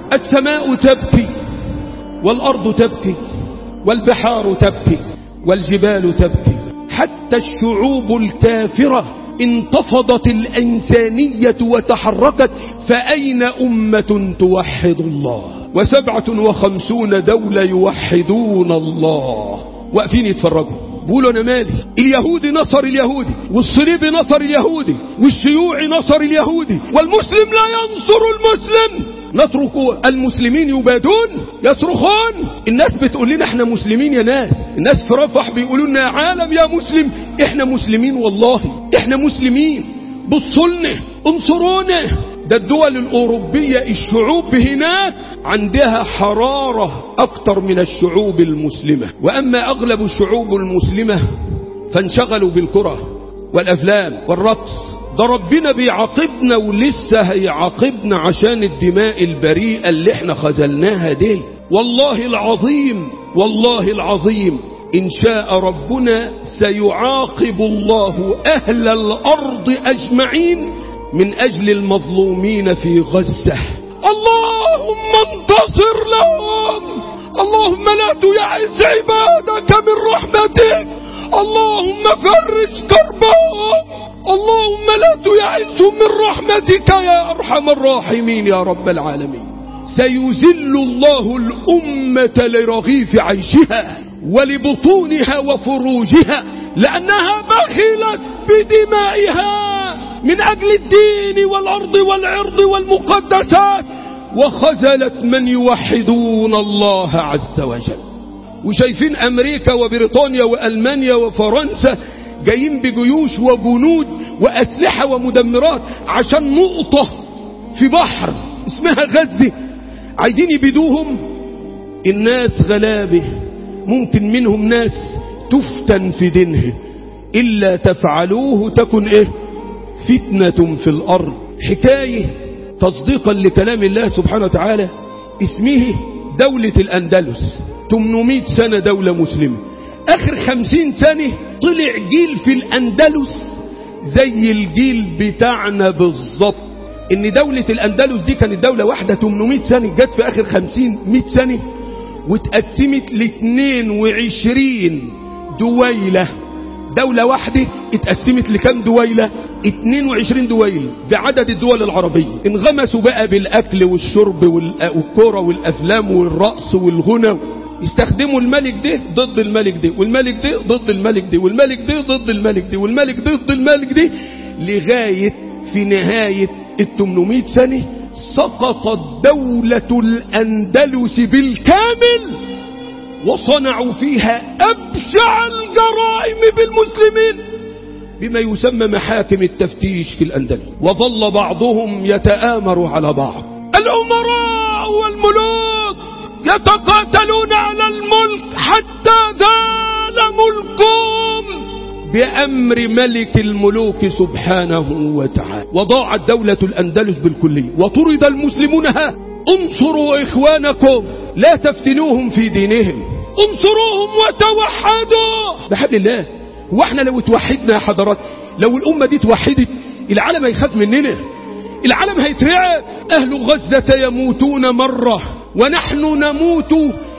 السماء تبكي والأرض تبكي والبحار تبكي والجبال تبكي حتى الشعوب الكافرة انتفضت الإنسانية وتحركت فأين أمة توحد الله وسبعة وخمسون دولة يوحدون الله واقفين يتفرجوا بيقولوا انا مالي اليهودي نصر اليهودي والصليبي نصر اليهودي والشيوعي نصر اليهودي والمسلم لا ينصر المسلم نترك المسلمين يبادون يصرخون الناس بتقول لنا احنا مسلمين يا ناس الناس في رفح بيقولوا لنا يا عالم يا مسلم احنا مسلمين والله احنا مسلمين بصوا لنا انصرونا ده الدول الأوروبية الشعوب هناك عندها حرارة أكتر من الشعوب المسلمة وأما أغلب الشعوب المسلمة فانشغلوا بالكرة والأفلام والرقص ده ربنا بيعاقبنا ولسه هيعاقبنا عشان الدماء البريئة اللي احنا خذلناها دي والله العظيم والله العظيم إن شاء ربنا سيعاقب الله أهل الأرض أجمعين من أجل المظلومين في غزة اللهم انتصر لهم اللهم لا تيعز عبادك من رحمتك اللهم فرج كربهم اللهم لا تيعزهم من رحمتك يا أرحم الراحمين يا رب العالمين سيذل الله الأمة لرغيف عيشها ولبطونها وفروجها لأنها بخلت بدمائها من أجل الدين والأرض والعرض والمقدسات وخذلت من يوحدون الله عز وجل وشايفين أمريكا وبريطانيا وألمانيا وفرنسا جايين بجيوش وجنود وأسلحة ومدمرات عشان نقطة في بحر اسمها غزة عايزين يبيدوهم الناس غلابه ممكن منهم ناس تفتن في دينه إلا تفعلوه تكن إيه فتنة في الأرض حكاية تصديقا لكلام الله سبحانه وتعالى اسمه دولة الأندلس 800 سنة دولة مسلمة آخر 50 سنة طلع جيل في الأندلس زي الجيل بتاعنا بالظبط ان دولة الأندلس دي كانت دولة واحدة 800 سنة جت في آخر 50 100 سنة واتقسمت ل 22 دويلة دولة واحدة اتقسمت لكام دويلة 22 دويل بعدد الدول العربية انغمسوا بقى بالأكل والشرب والكرة والأفلام والرقص والغنى يستخدموا الملك ده ضد الملك ده والملك ده ضد الملك ده والملك ده ضد الملك ده والملك ده ضد الملك ده لغاية في نهاية ال 800 سنة سقطت دولة الأندلس بالكامل وصنعوا فيها أبشع الجرائم بالمسلمين بما يسمى محاكم التفتيش في الأندلس وظل بعضهم يتآمر على بعض الأمراء والملوك يتقاتلون على الملك حتى زال ملكهم بأمر ملك الملوك سبحانه وتعالى وضاعت دولة الأندلس بالكلية وطرد المسلمون ها انصروا إخوانكم لا تفتنوهم في دينهم انصروهم وتوحدوا بحبل الله هو احنا لو توحدنا يا حضرات لو الأمة دي توحدت العالم هيخاف مننا العالم هيترعب أهل غزة يموتون مرة ونحن نموت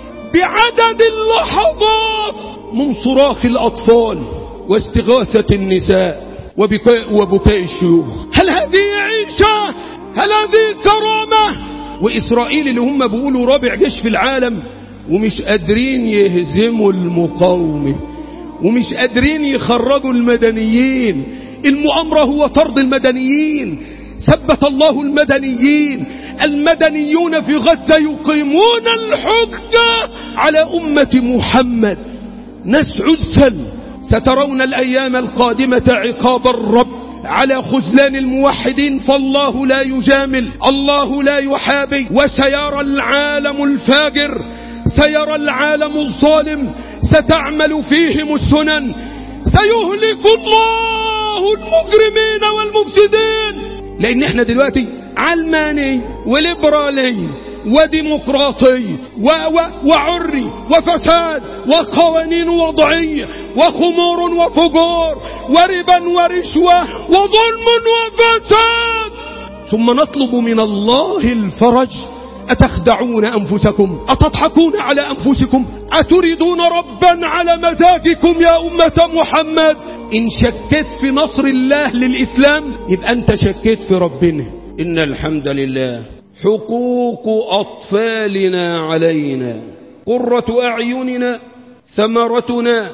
بعدد اللحظات من صراخ الأطفال واستغاثة النساء وبكاء, وبكاء الشيوخ هل هذه عيشة هل هذه كرامة وإسرائيل اللي هم بيقولوا رابع جيش في العالم ومش قادرين يهزموا المقاومة ومش قادرين يخرجوا المدنيين المؤامرة هو طرد المدنيين ثبت الله المدنيين المدنيون في غزة يقيمون الحجة على أمة محمد ناس عزل سترون الأيام القادمة عقاب الرب على خذلان الموحدين فالله لا يجامل الله لا يحابي وسيرى العالم الفاجر سيرى العالم الظالم ستعمل فيهم السنن سيهلك الله المجرمين والمفسدين لان احنا دلوقتي علماني وليبرالي وديمقراطي و و وعري وفساد وقوانين وضعية وخمور وفجور وربا ورشوة وظلم وفساد ثم نطلب من الله الفرج أتخدعون أنفسكم أتضحكون على أنفسكم أتريدون ربا على مزاجكم يا أمة محمد إن شكيت في نصر الله للإسلام يبقى أنت شكيت في ربنا إن الحمد لله حقوق أطفالنا علينا قرة أعيننا ثمرتنا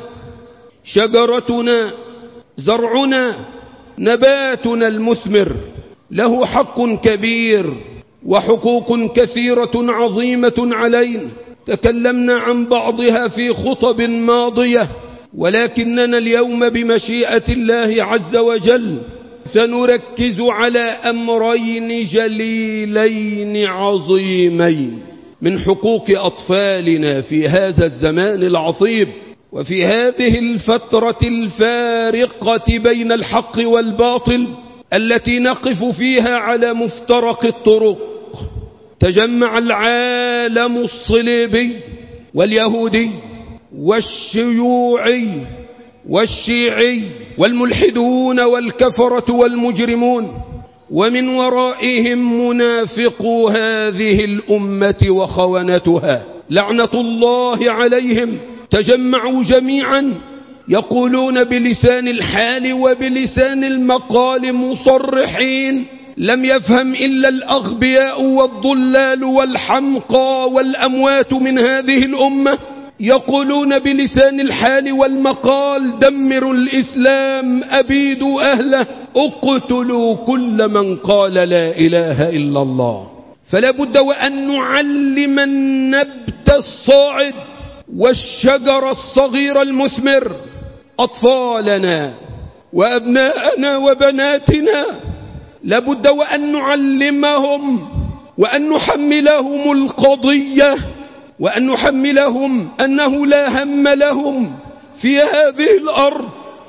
شجرتنا زرعنا نباتنا المثمر له حق كبير وحقوق كثيرة عظيمة علينا تكلمنا عن بعضها في خطب ماضية ولكننا اليوم بمشيئة الله عز وجل سنركز على أمرين جليلين عظيمين من حقوق أطفالنا في هذا الزمان العصيب وفي هذه الفترة الفارقة بين الحق والباطل التي نقف فيها على مفترق الطرق تجمع العالم الصليبي واليهودي والشيوعي والشيعي والملحدون والكفرة والمجرمون ومن ورائهم منافقو هذه الأمة وخونتها لعنة الله عليهم تجمعوا جميعا يقولون بلسان الحال وبلسان المقال مصرحين لم يفهم إلا الأغبياء والضلال والحمقى والأموات من هذه الأمة يقولون بلسان الحال والمقال دمروا الإسلام أبيدوا أهله اقتلوا كل من قال لا إله إلا الله فلا بد وأن نعلم النبت الصاعد والشجر الصغير المثمر أطفالنا وأبناءنا وبناتنا لابد وأن نعلمهم وأن نحملهم القضية وأن نحملهم أنه لا هم لهم في هذه الأرض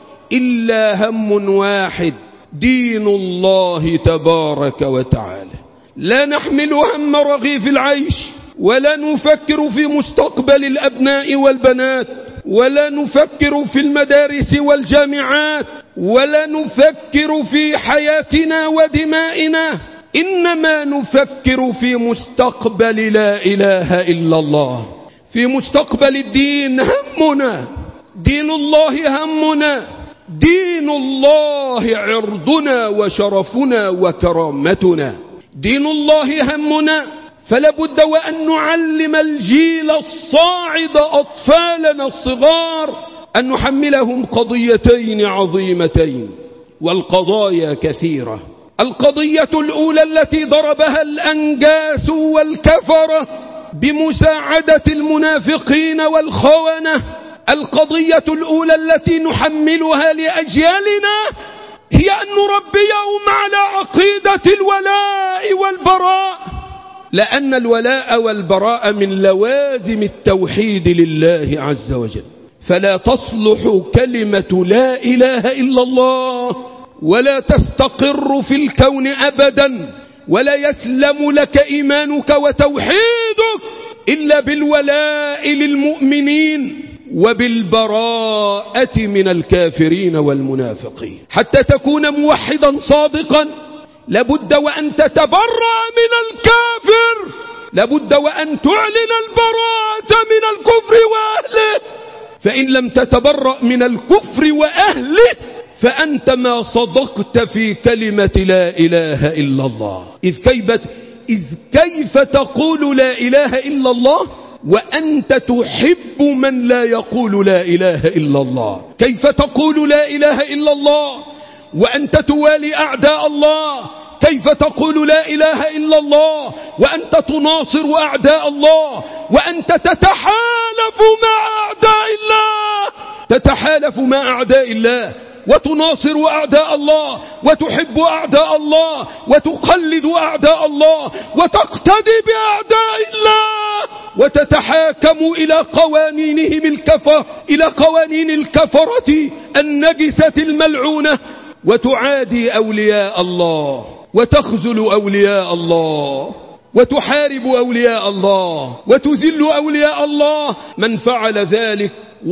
إلا هم واحد دين الله تبارك وتعالى لا نحمل هم رغيف العيش ولا نفكر في مستقبل الأبناء والبنات ولا نفكر في المدارس والجامعات ولا نفكر في حياتنا ودمائنا إنما نفكر في مستقبل لا إله إلا الله في مستقبل الدين همنا دين الله همنا دين الله عرضنا وشرفنا وكرامتنا دين الله همنا فلا بد وأن نعلم الجيل الصاعد أطفالنا الصغار أن نحملهم قضيتين عظيمتين والقضايا كثيرة القضية الأولى التي ضربها الأنجاس والكفرة بمساعدة المنافقين والخونة القضية الأولى التي نحملها لأجيالنا هي أن نربيهم على عقيدة الولاء والبراء لأن الولاء والبراء من لوازم التوحيد لله عز وجل فلا تصلح كلمة لا إله إلا الله ولا تستقر في الكون أبدا ولا يسلم لك إيمانك وتوحيدك إلا بالولاء للمؤمنين وبالبراءة من الكافرين والمنافقين حتى تكون موحدا صادقا لابد وأن تتبرأ من الكافر لابد وأن تعلن البراءة من الكفر وأهله فإن لم تتبرأ من الكفر وأهله فأنت ما صدقت في كلمة لا إله إلا الله إذ كيف, إذ كيف تقول لا إله إلا الله وأنت تحب من لا يقول لا إله إلا الله كيف تقول لا إله إلا الله وأنت توالي أعداء الله كيف تقول لا إله إلا الله وأنت تناصر أعداء الله وأنت تتحالف مع أعداء الله تتحالف مع أعداء الله وتناصر أعداء الله وتحب أعداء الله وتقلد أعداء الله وتقتدي بأعداء الله وتتحاكم إلى قوانينهم الكفر إلى قوانين الكفرة النجسة الملعونة وتعادي أولياء الله وتخذل أولياء الله وتحارب أولياء الله وتذل أولياء الله من فعل ذلك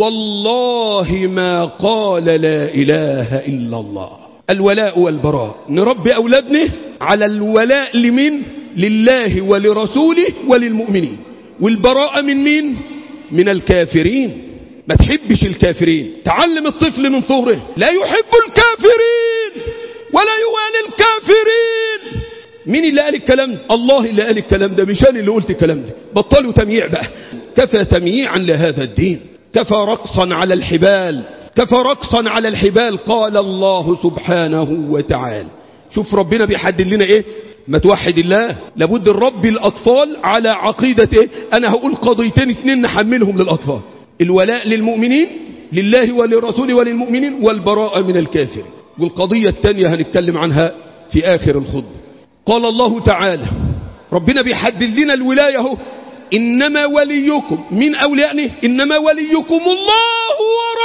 والله ما قال لا إله إلا الله الولاء والبراء نربي أولادنا على الولاء لمن لله ولرسوله وللمؤمنين والبراءة من مين من الكافرين ما تحبش الكافرين تعلم الطفل من صغره لا يحب الكافرين ولا يوالي الكافرين مين اللي قال الكلام ده الله اللي قال الكلام ده مش انا اللي قلت الكلام ده بطلوا تمييع بقى كفى تمييعا لهذا الدين كفى رقصا على الحبال كفى رقصا على الحبال قال الله سبحانه وتعالى شوف ربنا بيحدد لنا ايه ما توحد الله لابد نربي الاطفال على عقيدة ايه انا هقول قضيتين اتنين نحملهم للاطفال الولاء للمؤمنين لله وللرسول وللمؤمنين والبراءة من الكافر والقضية الثانية هنتكلم عنها في آخر الخطبة قال الله تعالى ربنا بيحدد لنا الولاية اهو إنما وليكم من أوليائنا إنما وليكم الله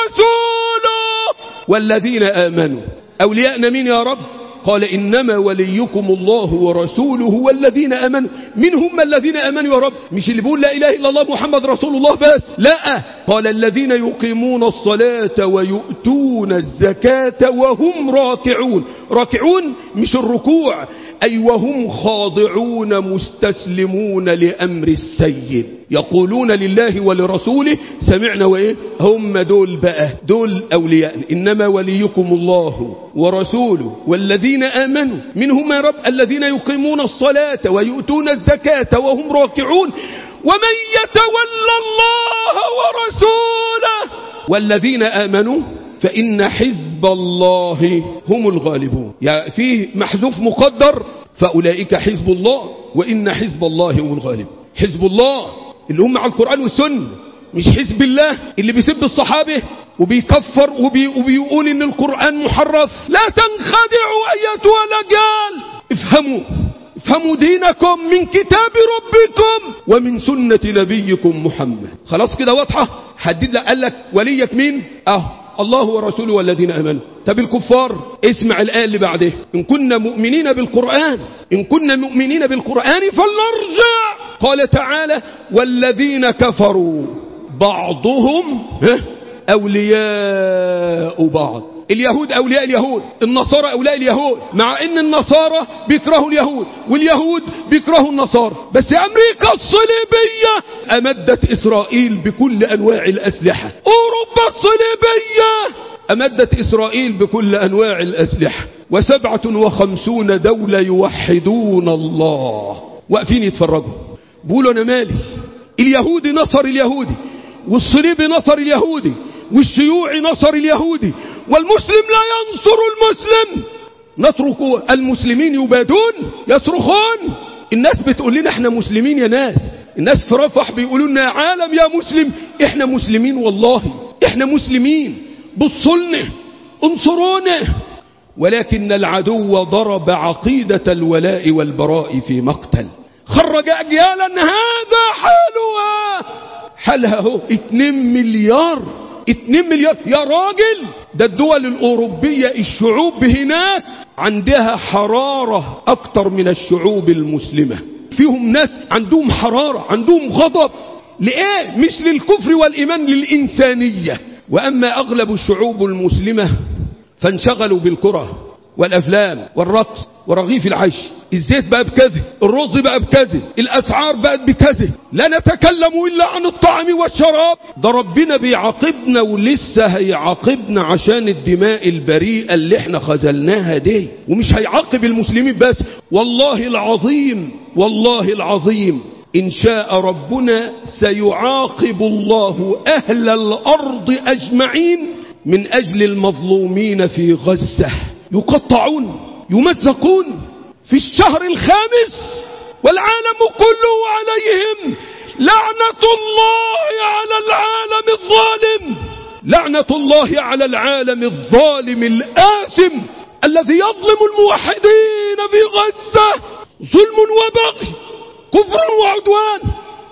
ورسوله والذين آمنوا أولياءنا مين يا رب قال إنما وليكم الله ورسوله والذين أمنوا من هم الذين أمنوا يا رب مش اللي بيقول لا إله إلا الله محمد رسول الله بس لا قال الذين يقيمون الصلاة ويؤتون الزكاة وهم راكعون راكعون مش الركوع أي وهم خاضعون مستسلمون لأمر السيد يقولون لله ولرسوله سمعنا وإيه هم دول بقى دول أولياء إنما وليكم الله ورسوله والذين آمنوا منهم يا رب الذين يقيمون الصلاة ويؤتون الزكاة وهم راكعون ومن يتولى الله ورسوله والذين آمنوا فإن حزب الله هم الغالبون يعني فيه محذوف مقدر فأولئك حزب الله وإن حزب الله هم الغالب حزب الله اللي هم على القرآن والسنة مش حزب الله اللي بيسب الصحابة وبيكفر وبي وبيقول ان القرآن محرف لا تنخدعوا ايتها الاجيال افهموا افهموا دينكم من كتاب ربكم ومن سنة نبيكم محمد خلاص كده واضحة حدد لك قال لك وليك مين اه الله ورسوله والذين امنوا طب الكفار اسمع الآية اللي بعده إن كنا مؤمنين بالقرآن إن كنا مؤمنين بالقرآن فلنرجع قال تعالى والذين كفروا بعضهم أولياء بعض اليهود أولياء اليهود النصارى أولياء اليهود مع أن النصارى بيكرهوا اليهود واليهود بيكرهوا النصارى بس أمريكا الصليبية أمدت إسرائيل بكل أنواع الأسلحة أوروبا الصليبية أمدت إسرائيل بكل أنواع الأسلحة وسبعة وخمسون دولة يوحدون الله واقفين يتفرجوا بيقولوا أنا مالي اليهودي نصر اليهودي والصليبي نصر اليهودي والشيوعي نصر اليهودي والمسلم لا ينصر المسلم نترك المسلمين يبادون يصرخون الناس بتقول لنا احنا مسلمين يا ناس الناس في رفح بيقولوا لنا يا عالم يا مسلم احنا مسلمين والله احنا مسلمين بصلنا انصرونا ولكن العدو ضرب عقيدة الولاء والبراء في مقتل خرج أجيالا هذا حالها حالها هو 2 مليار 2 مليار يا راجل ده الدول الأوروبية الشعوب هناك عندها حرارة أكتر من الشعوب المسلمة فيهم ناس عندهم حرارة عندهم غضب لإيه مش للكفر والإيمان للإنسانية وأما أغلب الشعوب المسلمة فانشغلوا بالكرة والأفلام والرقص ورغيف العيش الزيت بقى بكذا الرز بقى بكذا الأسعار بقت بكذا لا نتكلم إلا عن الطعام والشراب ده ربنا بيعاقبنا ولسه هيعاقبنا عشان الدماء البريئة اللي احنا خذلناها دي ومش هيعاقب المسلمين بس والله العظيم والله العظيم إن شاء ربنا سيعاقب الله أهل الأرض أجمعين من أجل المظلومين في غزة يقطعون يمزقون في الشهر الخامس والعالم كله عليهم لعنة الله على العالم الظالم لعنة الله على العالم الظالم الآثم الذي يظلم الموحدين في غزة ظلم وبغي كفر وعدوان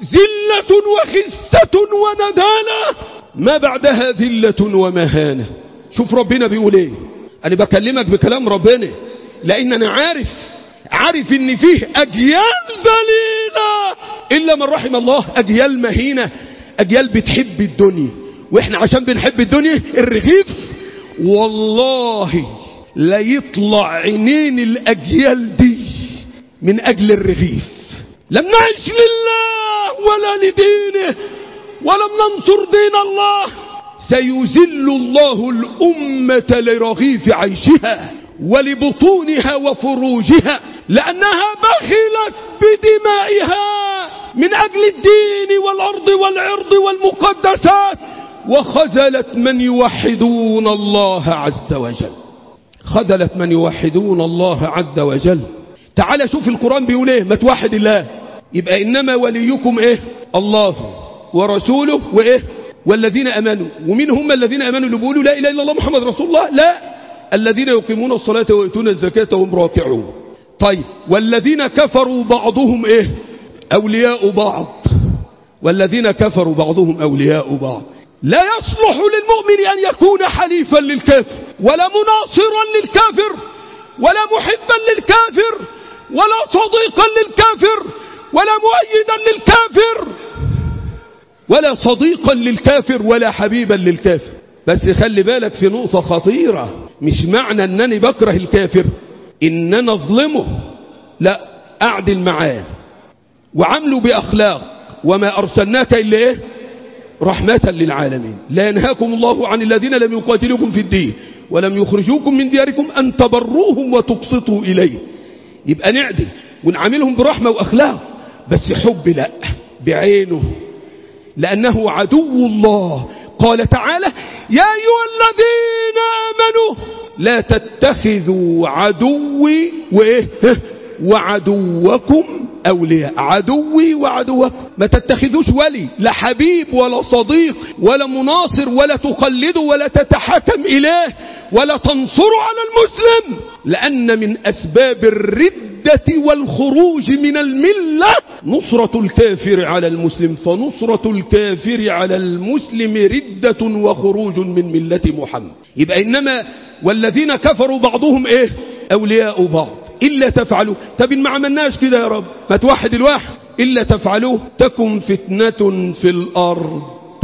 ذلة وخسة وندالة ما بعدها ذلة ومهانة شوف ربنا بيقول ايه انا بكلمك بكلام ربنا لان انا عارف عارف ان فيه اجيال ذليلة الا من رحم الله اجيال مهينة اجيال بتحب الدنيا واحنا عشان بنحب الدنيا الرغيف والله لا يطلع عينين الاجيال دي من أجل الرغيف لم نعش لله ولا لدينه ولم ننصر دين الله سيذل الله الأمة لرغيف عيشها ولبطونها وفروجها لأنها بخلت بدمائها من أجل الدين والأرض والعرض والمقدسات وخذلت من يوحدون الله عز وجل خذلت من يوحدون الله عز وجل تعال شوف القرآن بيقول ايه ما توحد الله يبقى إنما وليكم ايه الله ورسوله وايه والذين امنوا ومين هم الذين امنوا اللي بيقولوا لا اله الا الله محمد رسول الله لا الذين يقيمون الصلاه ويؤتون الزكاه وهم راكعون طيب والذين كفروا بعضهم ايه اولياء بعض والذين كفروا بعضهم اولياء بعض لا يصلح للمؤمن ان يكون حليفا للكافر ولا مناصرا للكافر ولا محبا للكافر ولا صديقا للكافر ولا مؤيدا للكافر ولا صديقا للكافر ولا حبيبا للكافر بس خلي بالك في نقطة خطيرة مش معنى انني بكره الكافر ان انا اظلمه لا اعدل معاه وعمله باخلاق وما ارسلناك الا ايه رحمة للعالمين لا ينهاكم الله عن الذين لم يقاتلوكم في الدين ولم يخرجوكم من دياركم ان تبروهم وتقسطوا اليه يبقى نعدل ونعاملهم برحمة واخلاق بس حب لا بعينه لأنه عدو الله قال تعالى يا أيها الذين آمنوا لا تتخذوا عدوي وإيه وعدوكم أولياء عدوي وعدوكم ما تتخذوش ولي لا حبيب ولا صديق ولا مناصر ولا تقلدوا ولا تتحكم إليه ولا تنصروا على المسلم لأن من أسباب الردة والخروج من الملة نصرة الكافر على المسلم فنصرة الكافر على المسلم ردة وخروج من ملة محمد يبقى إنما والذين كفروا بعضهم إيه أولياء بعض إلا تفعلوا طب ما عملناش كده يا رب ما توحد الواحد إلا تفعلوه تكن فتنة في الأرض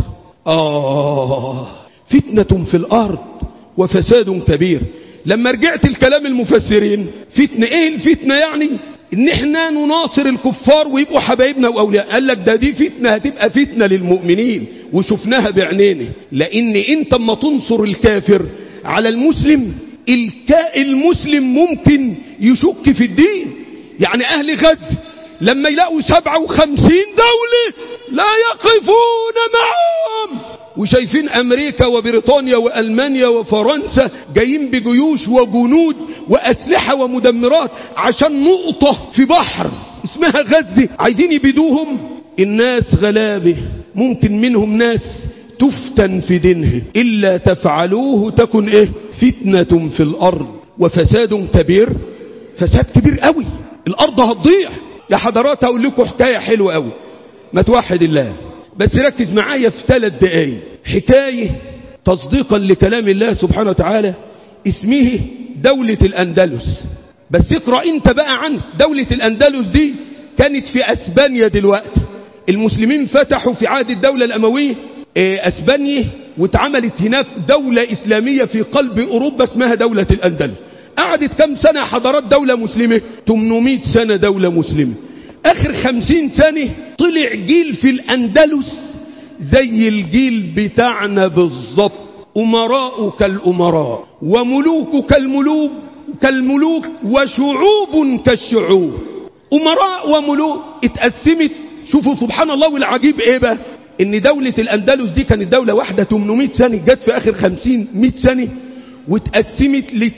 آه فتنة في الأرض وفساد كبير لما رجعت الكلام المفسرين فتنة ايه الفتنة يعني ان احنا نناصر الكفار ويبقوا حبايبنا واولياء قال لك ده دي فتنة هتبقى فتنة للمؤمنين وشفناها بعينينا لان انت اما تنصر الكافر على المسلم الكا المسلم ممكن يشك في الدين يعني اهل غزة لما يلاقوا سبعة وخمسين دولة لا يقفون معهم وشايفين امريكا وبريطانيا والمانيا وفرنسا جايين بجيوش وجنود واسلحة ومدمرات عشان نقطة في بحر اسمها غزة عايزين يبيدوهم الناس غلابة ممكن منهم ناس تفتن في دينه إلا تفعلوه تكن إيه فتنة في الأرض وفساد كبير فساد كبير قوي الأرض هتضيع يا حضرات أقول لكم حكاية حلوة قوي ما توحد الله بس ركز معايا في ثلاث دقايق حكاية تصديقا لكلام الله سبحانه وتعالى اسمه دولة الأندلس بس اقرأ انت بقى عن دولة الأندلس دي كانت في أسبانيا دلوقتي المسلمين فتحوا في عهد الدولة الأموية أسبانيا واتعملت هناك دولة إسلامية في قلب أوروبا اسمها دولة الأندلس قعدت كم سنة حضارات دولة مسلمة 800 سنة دولة مسلمة آخر 50 سنة طلع جيل في الأندلس زي الجيل بتاعنا بالظبط أمراء كالأمراء وملوك كالملوك كالملوك وشعوب كالشعوب أمراء وملوك اتقسمت شوفوا سبحان الله والعجيب ايه بقى ان دولة الاندلس دي كانت دولة واحدة 800 سنة جت في اخر 50 100 سنة واتقسمت ل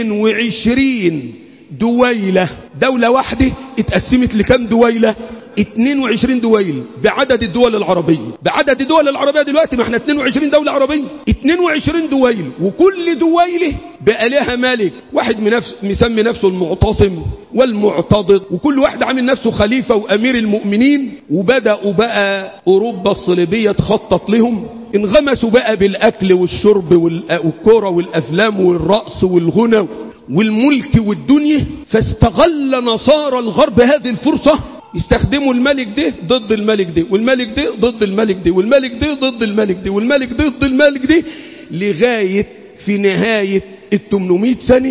22 دويلة دولة واحدة اتقسمت لكم دويلة 22 دويل بعدد الدول العربية بعدد الدول العربية دلوقتي ما احنا 22 دولة عربية 22 دويل وكل دويلة بقى لها ملك واحد من نفس مسمي نفسه المعتصم والمعتضد وكل واحد عامل نفسه خليفة وأمير المؤمنين وبدأوا بقى أوروبا الصليبية تخطط لهم انغمسوا بقى بالأكل والشرب والكرة والأفلام والرقص والغنى والملك والدنيا فاستغل نصارى الغرب هذه الفرصة يستخدموا الملك ده ضد الملك ده والملك ده ضد الملك ده والملك ده ضد الملك ده والملك ده ضد الملك ده لغاية في نهاية ال 800 سنة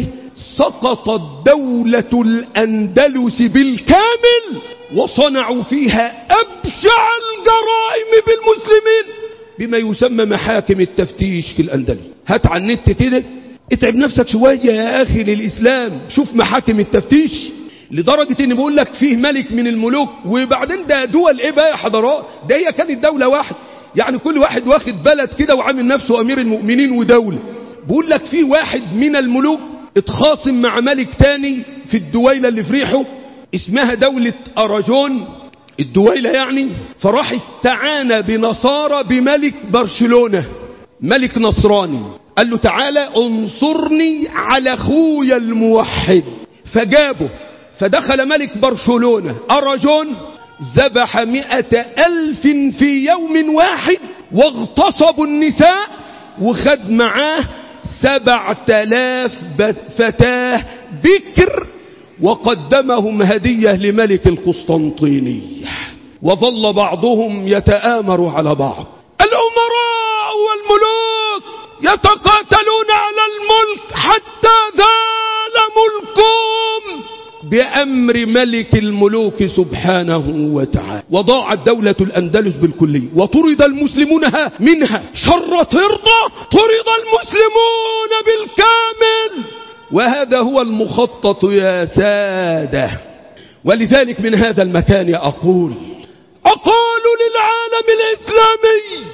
سقطت دولة الأندلس بالكامل وصنعوا فيها أبشع الجرائم بالمسلمين بما يسمى محاكم التفتيش في الأندلس هات على النت كده اتعب نفسك شوية يا أخي للإسلام شوف محاكم التفتيش لدرجة ان بقول لك فيه ملك من الملوك وبعدين ده دول ايه بقى يا حضرات ده هي كانت دولة واحدة يعني كل واحد واخد بلد كده وعامل نفسه امير المؤمنين ودولة بقول لك فيه واحد من الملوك اتخاصم مع ملك تاني في الدويلة اللي في ريحه اسمها دولة اراجون الدويلة يعني فراح استعان بنصارى بملك برشلونة ملك نصراني قال له تعالى انصرني على اخويا الموحد فجابه فدخل ملك برشلونة أراجون ذبح مئة ألف في يوم واحد واغتصبوا النساء وخد معاه سبع تلاف فتاة بكر وقدمهم هدية لملك القسطنطيني وظل بعضهم يتآمر على بعض الأمراء والملوك يتقاتلون على الملك حتى زال ملكهم بأمر ملك الملوك سبحانه وتعالى وضاعت دولة الأندلس بالكلية وطرد المسلمون منها شر طردة طرد المسلمون بالكامل وهذا هو المخطط يا سادة ولذلك من هذا المكان أقول أقول للعالم الإسلامي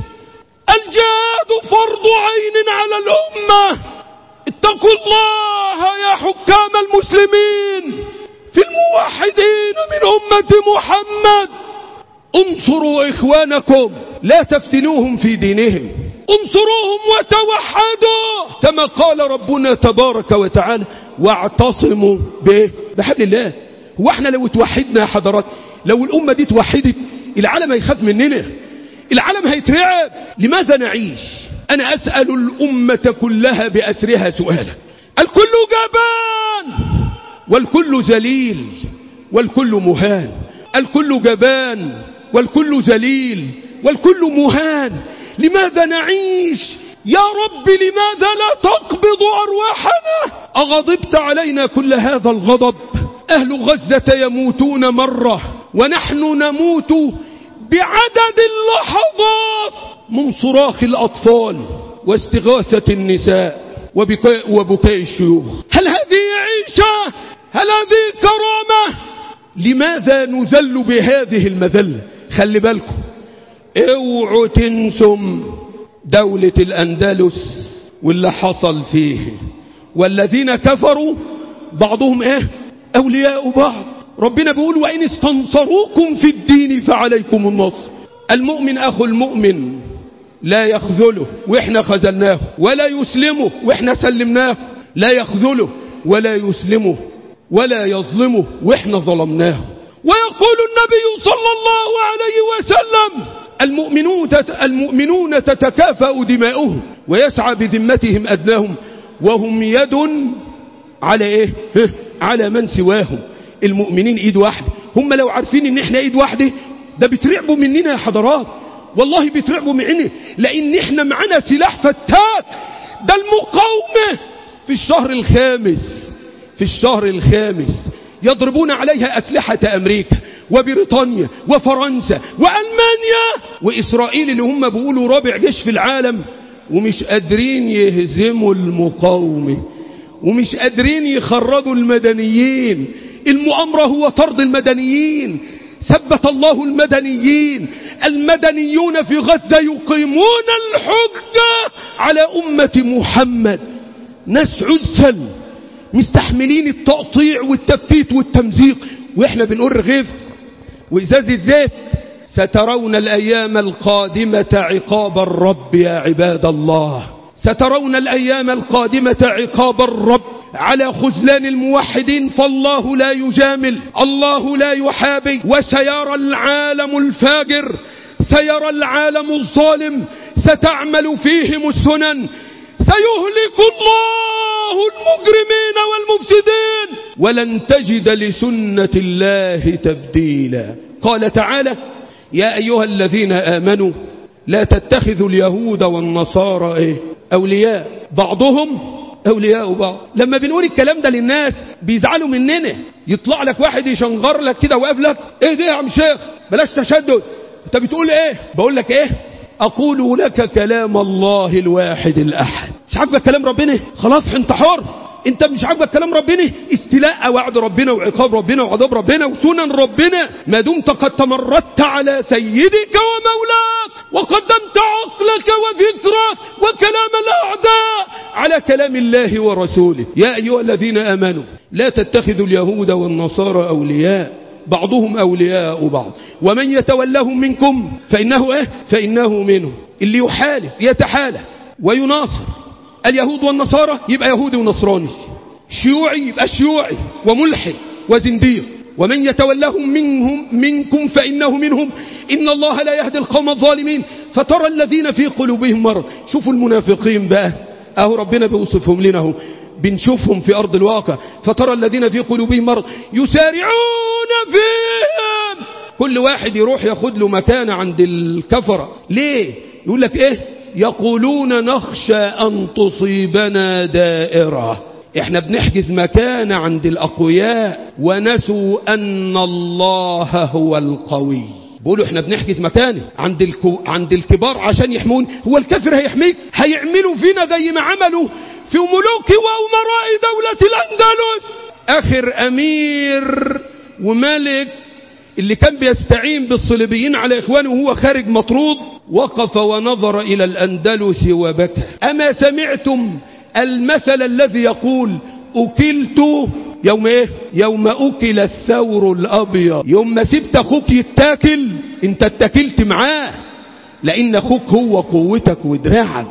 الجهاد فرض عين على الأمة اتقوا الله يا حكام المسلمين في الموحدين من أمة محمد انصروا إخوانكم لا تفتنوهم في دينهم انصروهم وتوحدوا كما قال ربنا تبارك وتعالى واعتصموا به بحبل الله هو احنا لو توحدنا يا حضرات لو الأمة دي توحدت العالم هيخاف مننا العالم هيترعب لماذا نعيش أنا أسأل الأمة كلها بأسرها سؤالا الكل جبان والكل ذليل والكل مهان الكل جبان والكل ذليل والكل مهان لماذا نعيش يا رب لماذا لا تقبض أرواحنا أغضبت علينا كل هذا الغضب أهل غزة يموتون مرة ونحن نموت بعدد اللحظات من صراخ الأطفال واستغاثة النساء وبكاء, وبكاء الشيوخ هل هذه عيشة هل هذه كرامة لماذا نذل بهذه المذلة خلي بالكم اوعوا تنسم دولة الأندلس واللي حصل فيه والذين كفروا بعضهم ايه أولياء بعض ربنا بيقول وإن استنصروكم في الدين فعليكم النصر المؤمن أخو المؤمن لا يخذله وإحنا خذلناه ولا يسلمه وإحنا سلمناه لا يخذله ولا يسلمه ولا يظلمه وإحنا ظلمناه ويقول النبي صلى الله عليه وسلم المؤمنون, المؤمنون تتكافأ دماؤهم ويسعى بذمتهم أدناهم وهم يد على إيه على من سواهم المؤمنين ايد واحدة هم لو عارفين ان احنا ايد واحدة ده بيترعبوا مننا يا حضرات والله بيترعبوا مننا لان احنا معانا سلاح فتاك ده المقاومة في الشهر الخامس في الشهر الخامس يضربون عليها أسلحة أمريكا وبريطانيا وفرنسا وألمانيا وإسرائيل اللي هم بيقولوا رابع جيش في العالم ومش قادرين يهزموا المقاومة ومش قادرين يخرجوا المدنيين المؤامرة هو طرد المدنيين ثبت الله المدنيين المدنيون في غزة يقيمون الحجة على أمة محمد ناس عزل مستحملين التقطيع والتفتيت والتمزيق وإحنا بنقول رغيف وإزازة زيت سترون الأيام القادمة عقاب الرب يا عباد الله سترون الأيام القادمة عقاب الرب على خذلان الموحدين فالله لا يجامل الله لا يحابي وسيرى العالم الفاجر سيرى العالم الظالم ستعمل فيهم السنن سيهلك الله المجرمين والمفسدين ولن تجد لسنة الله تبديلا قال تعالى يا أيها الذين آمنوا لا تتخذوا اليهود والنصارى إيه؟ أولياء بعضهم أولياء بعض لما بنقول الكلام ده للناس بيزعلوا مننا يطلع لك واحد يشنغر لك كده وقابلك ايه ده يا عم شيخ بلاش تشدد انت بتقول ايه بقول لك ايه اقول لك كلام الله الواحد الاحد مش عاجبك كلام ربنا خلاص انت حر انت مش عاجبك كلام ربنا استيلاء وعد ربنا وعقاب ربنا وعذاب ربنا وسنن ربنا ما دمت قد تمردت على سيدك ومولاك وقدمت عقلك وفكرك وكلام الاعداء على كلام الله ورسوله يا ايها الذين امنوا لا تتخذوا اليهود والنصارى اولياء بعضهم أولياء بعض ومن يتولهم منكم فإنه إيه؟ فإنه منه اللي يحالف يتحالف ويناصر اليهود والنصارى يبقى يهودي ونصراني شيوعي يبقى شيوعي وملحد وزنديق ومن يتولهم منهم منكم فإنه منهم إن الله لا يهدي القوم الظالمين فترى الذين في قلوبهم مرض شوفوا المنافقين بقى أهو ربنا بيوصفهم لنا اهو بنشوفهم في أرض الواقع فترى الذين في قلوبهم مرض يسارعون فيهم كل واحد يروح ياخد له مكان عند الكفرة ليه يقول لك ايه يقولون نخشى أن تصيبنا دائرة احنا بنحجز مكان عند الأقوياء ونسوا أن الله هو القوي بيقولوا احنا بنحجز مكان عند الكو عند الكبار عشان يحمون هو الكافر هيحميك هيعملوا فينا زي ما عملوا في ملوك وأمراء دولة الأندلس آخر أمير وملك اللي كان بيستعين بالصليبيين على إخوانه وهو خارج مطرود وقف ونظر إلى الأندلس وبكى أما سمعتم المثل الذي يقول أكلت يوم ايه يوم أكل الثور الأبيض يوم ما سبت أخوك يتاكل انت اتاكلت معاه لأن أخوك هو قوتك ودراعك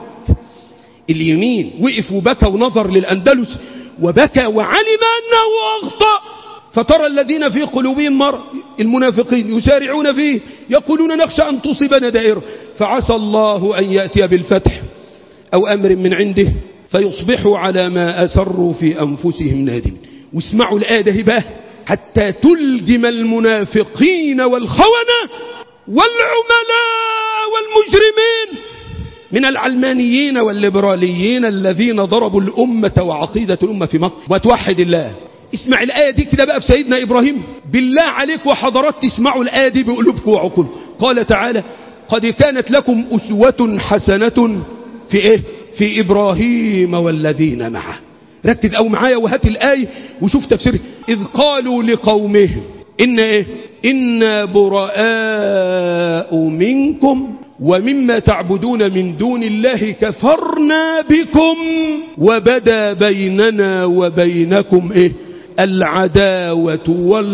اليمين وقف وبكى ونظر للأندلس وبكى وعلم أنه أخطأ فترى الذين في قلوبهم مرض المنافقين يسارعون فيه يقولون نخشى أن تصيبنا دائرة فعسى الله أن يأتي بالفتح أو أمر من عنده فيصبحوا على ما أسروا في أنفسهم نادمين واسمعوا الآية ده بقى حتى تلجم المنافقين والخونة والعملاء والمجرمين من العلمانيين والليبراليين الذين ضربوا الأمة وعقيدة الأمة في مصر وتوحد الله اسمع الآية دي كده بقى في سيدنا إبراهيم بالله عليك وحضرات تسمعوا الآية دي بقلوبكم وعقولكم قال تعالى قد كانت لكم أسوة حسنة في إيه في إبراهيم والذين معه ركز أو معايا وهات الآية وشوف تفسير إذ قالوا لقومهم إن إيه إنا براء منكم ومما تعبدون من دون الله كفرنا بكم وبدا بيننا وبينكم إيه العداوة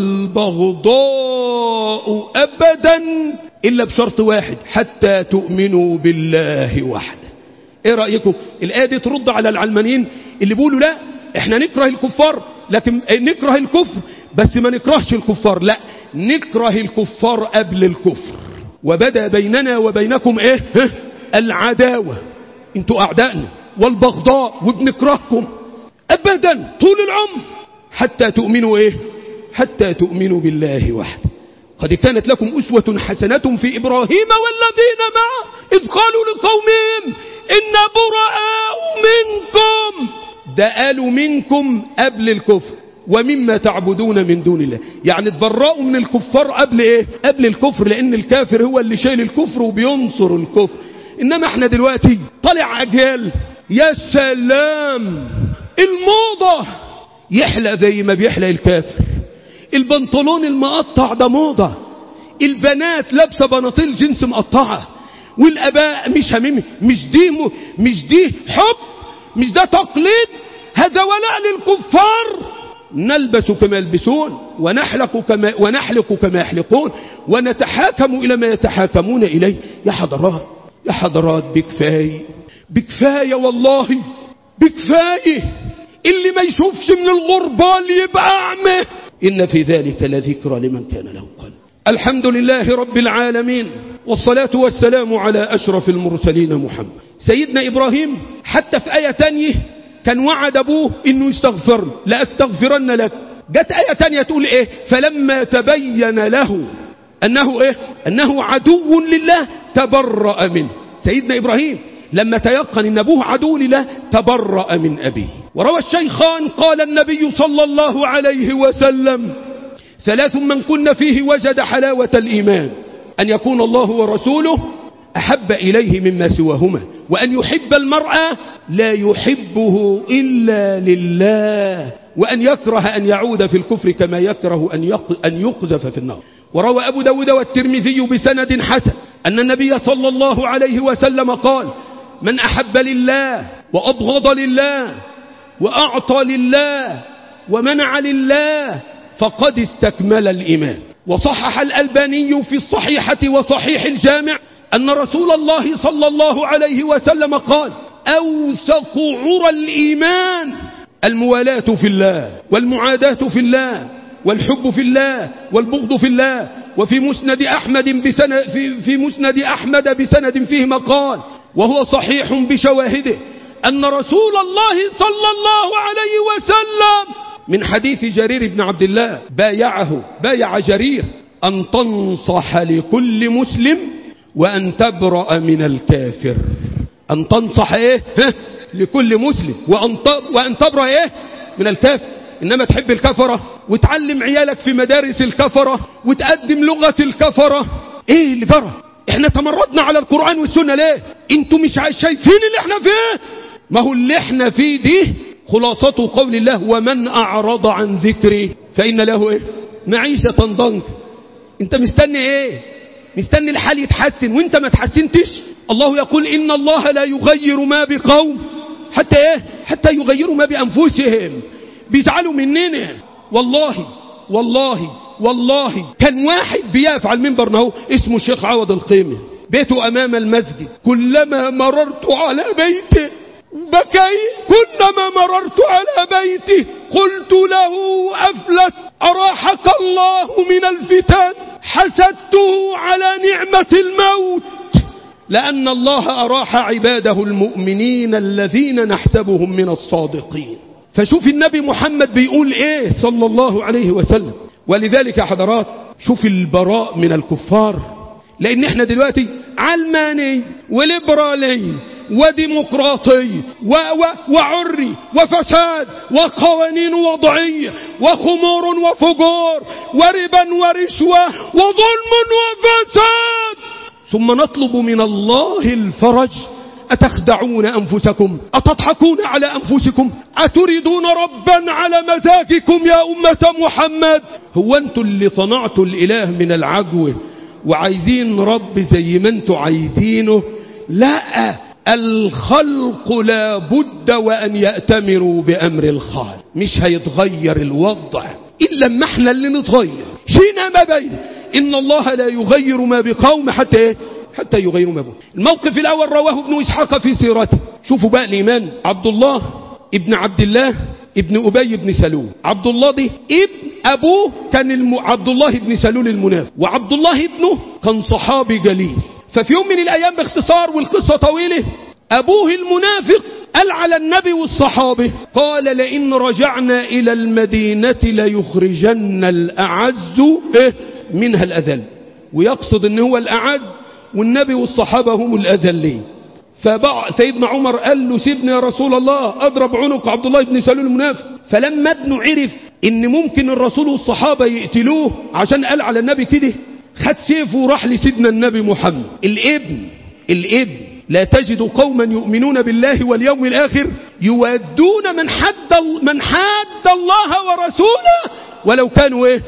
والبغضاء أبدا إلا بشرط واحد حتى تؤمنوا بالله وحده ايه رأيكم الآية دي ترد على العلمانيين اللي بيقولوا لا احنا نكره الكفار لكن نكره الكفر بس ما نكرهش الكفار لا نكره الكفار قبل الكفر وبدا بيننا وبينكم ايه ها؟ العداوة انتوا اعدائنا والبغضاء وبنكرهكم ابدا طول العمر حتى تؤمنوا ايه حتى تؤمنوا بالله وحده قد كانت لكم أسوة حسنة في إبراهيم والذين معه إذ قالوا لقومهم إن براء منكم ده قالوا منكم قبل الكفر ومما تعبدون من دون الله يعني تبرأوا من الكفار قبل ايه قبل الكفر لان الكافر هو اللي شايل الكفر وبينصر الكفر انما احنا دلوقتي طلع اجيال يا سلام الموضة يحلى زي ما بيحلى الكافر البنطلون المقطع ده موضة البنات لابسه بناطيل جنس مقطعه والاباء مش هميمي مش دي م... مش دي حب مش ده تقليد هذا ولاء للكفار نلبس كما يلبسون ونحلق كما ونحلق كما يحلقون ونتحاكم الى ما يتحاكمون اليه يا حضرات يا حضرات بكفايه بكفايه والله بكفايه اللي ما يشوفش من الغربال يبقى اعمى إن في ذلك لذكرى لمن كان له قلب الحمد لله رب العالمين والصلاة والسلام على أشرف المرسلين محمد سيدنا إبراهيم حتى في آية تانية كان وعد أبوه إنه يستغفر لأستغفرن لك جت آية تانية تقول إيه فلما تبين له أنه إيه أنه عدو لله تبرأ منه سيدنا إبراهيم لما تيقن أن أبوه عدو لله تبرأ من أبيه وروى الشيخان قال النبي صلى الله عليه وسلم ثلاث من كن فيه وجد حلاوة الإيمان أن يكون الله ورسوله أحب إليه مما سواهما وأن يحب المرأة لا يحبه إلا لله وأن يكره أن يعود في الكفر كما يكره أن يقذف في النار وروى أبو داود والترمذي بسند حسن أن النبي صلى الله عليه وسلم قال من أحب لله وأبغض لله وأعطى لله ومنع لله فقد استكمل الإيمان وصحح الألباني في الصحيحة وصحيح الجامع أن رسول الله صلى الله عليه وسلم قال أوثق عرى الإيمان الموالاة في الله والمعاداة في الله والحب في الله والبغض في الله وفي مسند أحمد بسند في, في مسند أحمد بسند فيه مقال وهو صحيح بشواهده أن رسول الله صلى الله عليه وسلم من حديث جرير بن عبد الله بايعه بايع جرير أن تنصح لكل مسلم وأن تبرأ من الكافر أن تنصح إيه لكل مسلم وأن, وأن تبرأ إيه من الكافر إنما تحب الكفرة وتعلم عيالك في مدارس الكفرة وتقدم لغة الكفرة إيه اللي جرى إحنا تمردنا على القرآن والسنة ليه انتوا مش شايفين اللي احنا فيه ما هو اللي احنا فيه دي خلاصة قول الله ومن أعرض عن ذكري فإن له إيه معيشة ضنك انت مستني ايه مستني الحال يتحسن وانت ما تحسنتش الله يقول إن الله لا يغير ما بقوم حتى ايه حتى يغيروا ما بأنفسهم بيزعلوا مننا والله والله والله كان واحد بيقف على المنبر اهو اسمه الشيخ عوض القيمي بيته أمام المسجد كلما مررت على بيته بكي كلما مررت على بيته قلت له أفلت أراحك الله من الفتن حسدته على نعمة الموت لأن الله أراح عباده المؤمنين الذين نحسبهم من الصادقين فشوف النبي محمد بيقول ايه صلى الله عليه وسلم ولذلك يا حضرات شوف البراء من الكفار لان احنا دلوقتي علماني وليبرالي وديمقراطي و و وعري وفساد وقوانين وضعية وخمور وفجور وربا ورشوة وظلم وفساد ثم نطلب من الله الفرج أتخدعون أنفسكم أتضحكون على أنفسكم أتريدون ربا على مزاجكم يا أمة محمد هو أنتم اللي صنعتوا الإله من العجو وعايزين رب زي ما أنتم عايزينه لا الخلق لا بد وأن يأتمروا بأمر الخالق مش هيتغير الوضع إلا ما احنا اللي نتغير شينا ما بين إن الله لا يغير ما بقوم حتى إيه؟ حتى يغيروا ما بهم الموقف الأول رواه ابن إسحاق في سيرته شوفوا بقى الإيمان عبد الله ابن عبد الله ابن أبي بن سلول عبد الله دي ابن أبوه كان الم... عبد الله بن سلول المنافق وعبد الله ابنه كان صحابي جليل ففي يوم من الأيام باختصار والقصة طويلة أبوه المنافق قال على النبي والصحابة قال لئن رجعنا إلى المدينة ليخرجن الأعز إيه؟ منها الأذل ويقصد ان هو الأعز والنبي والصحابة هم الأذلين فبع سيدنا عمر قال له سيبني يا رسول الله أضرب عنق عبد الله بن سلول المنافق فلما ابنه عرف ان ممكن الرسول والصحابة يقتلوه عشان قال على النبي كده خد سيفه وراح لسيدنا النبي محمد الابن الابن لا تجد قوما يؤمنون بالله واليوم الآخر يودون من حد, من حد الله ورسوله ولو كانوا ايه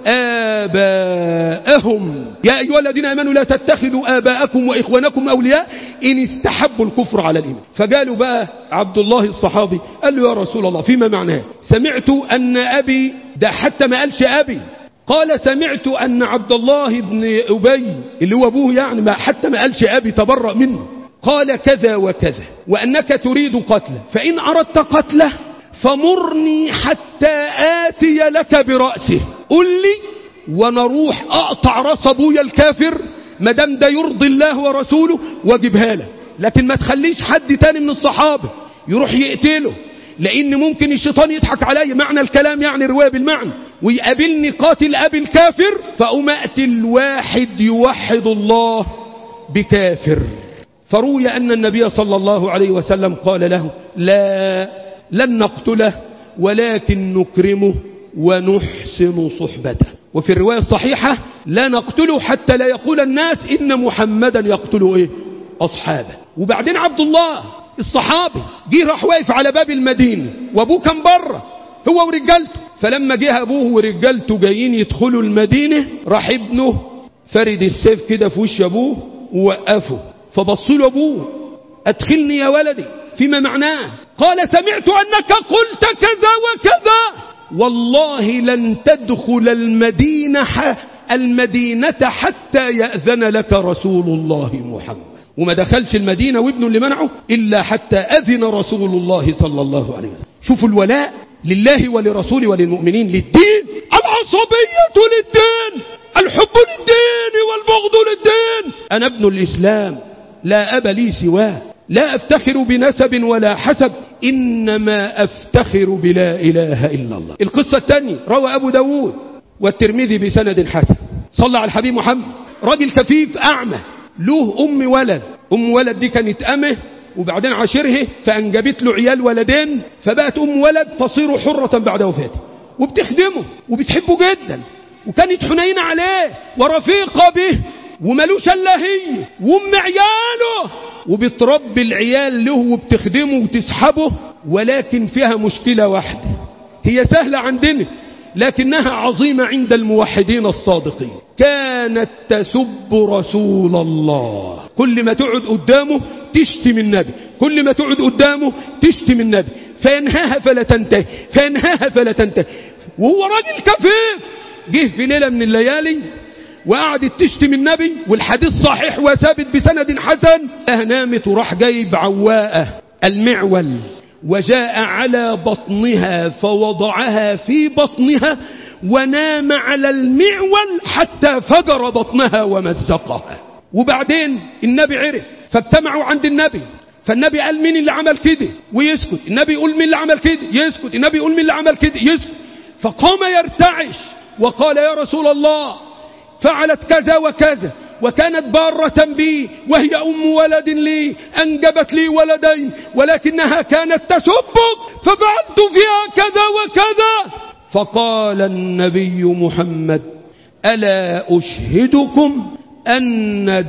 آباءهم يا أيها الذين آمنوا لا تتخذوا آباءكم وإخوانكم أولياء إن استحبوا الكفر على الإيمان فقالوا بقى عبد الله الصحابي قال له يا رسول الله فيما معناه سمعت أن أبي ده حتى ما قالش أبي قال سمعت أن عبد الله بن أبي اللي هو أبوه يعني ما حتى ما قالش أبي تبرأ منه قال كذا وكذا وأنك تريد قتله فإن أردت قتله فمرني حتى آتي لك برأسه قل لي ونروح أقطع رأس أبويا الكافر مدام ده يرضي الله ورسوله واجبها له لكن ما تخليش حد تاني من الصحابة يروح يقتله لأن ممكن الشيطان يضحك علي معنى الكلام يعني رواية بالمعنى ويقابلني قاتل أبي الكافر فأقوم أقتل واحد يوحد الله بكافر فروي أن النبي صلى الله عليه وسلم قال له لا لن نقتله ولكن نكرمه ونحسن صحبته وفي الرواية الصحيحة لا نقتله حتى لا يقول الناس إن محمدا يقتل إيه أصحابه وبعدين عبد الله الصحابي جه راح واقف على باب المدينة وابوه كان بره هو ورجالته فلما جه ابوه ورجالته جايين يدخلوا المدينة راح ابنه فرد السيف كده في وش ابوه ووقفه فبصوا له ابوه ادخلني يا ولدي فيما معناه قال سمعت انك قلت كذا وكذا والله لن تدخل المدينة المدينة حتى يأذن لك رسول الله محمد وما دخلش المدينة وابنه اللي منعه إلا حتى أذن رسول الله صلى الله عليه وسلم شوفوا الولاء لله ولرسوله وللمؤمنين للدين العصبية للدين الحب للدين والبغض للدين أنا ابن الإسلام لا أب لي سواه لا أفتخر بنسب ولا حسب إنما أفتخر بلا إله إلا الله القصة الثانية روى أبو داود والترمذي بسند حسن صلى على الحبيب محمد راجل كفيف أعمى له أم ولد أم ولد دي كانت أمه وبعدين عاشره فأنجبت له عيال ولدين فبقت أم ولد تصير حرة بعد وفاته وبتخدمه وبتحبه جدا وكانت حنينة عليه ورفيقة به وملوش الا هي وام عياله وبتربي العيال له وبتخدمه وتسحبه ولكن فيها مشكلة واحدة هي سهلة عندنا لكنها عظيمة عند الموحدين الصادقين كانت تسب رسول الله كل ما تقعد قدامه تشتم النبي كل ما تقعد قدامه تشتم النبي فينهاها فلا تنتهي فينهاها فلا تنتهي وهو راجل كفيف جه في ليلة من الليالي وقعدت تشتم النبي والحديث صحيح وثابت بسند حسن نامت وراح جايب عواءة المعول وجاء على بطنها فوضعها في بطنها ونام على المعول حتى فجر بطنها ومزقها وبعدين النبي عرف فاجتمعوا عند النبي فالنبي قال مين اللي عمل كده ويسكت النبي يقول مين اللي عمل كده يسكت النبي يقول مين اللي عمل كده يسكت فقام يرتعش وقال يا رسول الله فعلت كذا وكذا وكانت بارة بي وهي أم ولد لي أنجبت لي ولدين ولكنها كانت تسبك ففعلت فيها كذا وكذا فقال النبي محمد ألا أشهدكم أن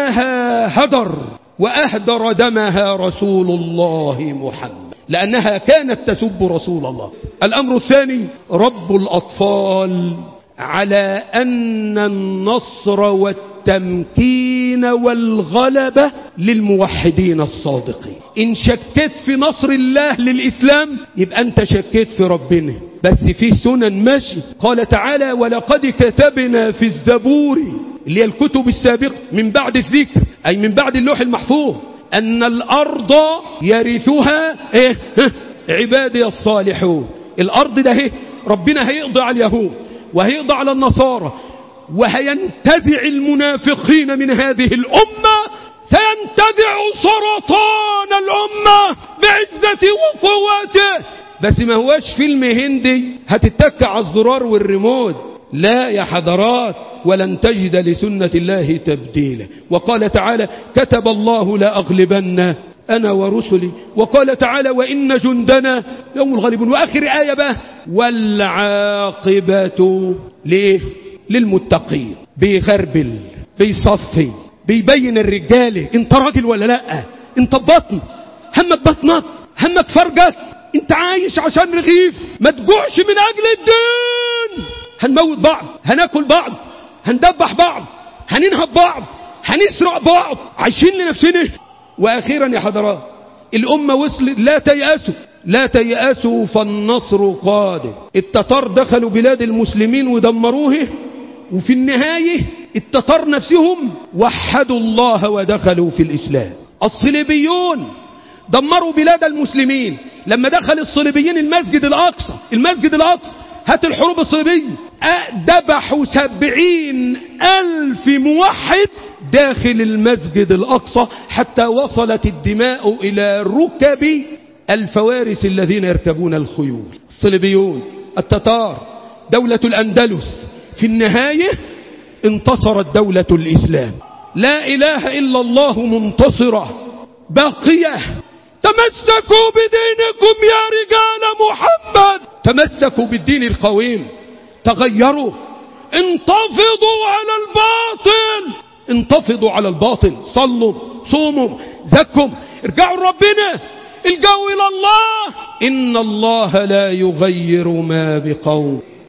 دمها هدر وأهدر دمها رسول الله محمد لأنها كانت تسب رسول الله الأمر الثاني رب الأطفال على أن النصر والتمكين والغلبة للموحدين الصادقين إن شكيت في نصر الله للإسلام يبقى أنت شكيت في ربنا بس في سنن ماشي قال تعالى ولقد كتبنا في الزبور اللي هي الكتب السابقة من بعد الذكر أي من بعد اللوح المحفوظ أن الأرض يرثها إيه؟ عبادي الصالحون الأرض ده إيه؟ ربنا هيقضي على اليهود وهيقضي على النصارى وهينتزع المنافقين من هذه الأمة سينتزع سرطان الأمة بعزة وقوته بس ما هوش فيلم هندي هتتك على الزرار والريموت لا يا حضرات ولن تجد لسنة الله تبديلا وقال تعالى كتب الله لأغلبن أنا ورسلي وقال تعالى وإن جندنا يوم الغالبون وآخر آية بقى والعاقبة ليه للمتقين بيغربل بيصفي بيبين الرجالة انت راجل ولا لا انت بطن همك بطنك همك فرجك انت عايش عشان رغيف ما تجوعش من اجل الدين هنموت بعض هناكل بعض هندبح بعض هننهب بعض هنسرق بعض عايشين لنفسنا واخيرا يا حضرات الامه وصلت لا تيأسوا لا تيأسوا فالنصر قادم التتار دخلوا بلاد المسلمين ودمروه وفي النهاية التتار نفسهم وحدوا الله ودخلوا في الإسلام الصليبيون دمروا بلاد المسلمين لما دخل الصليبيين المسجد الأقصى المسجد الأقصى هات الحروب الصليبية ذبحوا سبعين ألف موحد داخل المسجد الأقصى حتى وصلت الدماء إلى ركب الفوارس الذين يركبون الخيول الصليبيون التتار دولة الأندلس في النهاية انتصرت دولة الإسلام لا إله إلا الله منتصرة باقية تمسكوا بدينكم يا رجال محمد تمسكوا بالدين القويم تغيروا انتفضوا على الباطل انتفضوا على الباطل صلوا صوموا زكوا ارجعوا لربنا الجو إلى الله إن الله لا يغير ما بقوم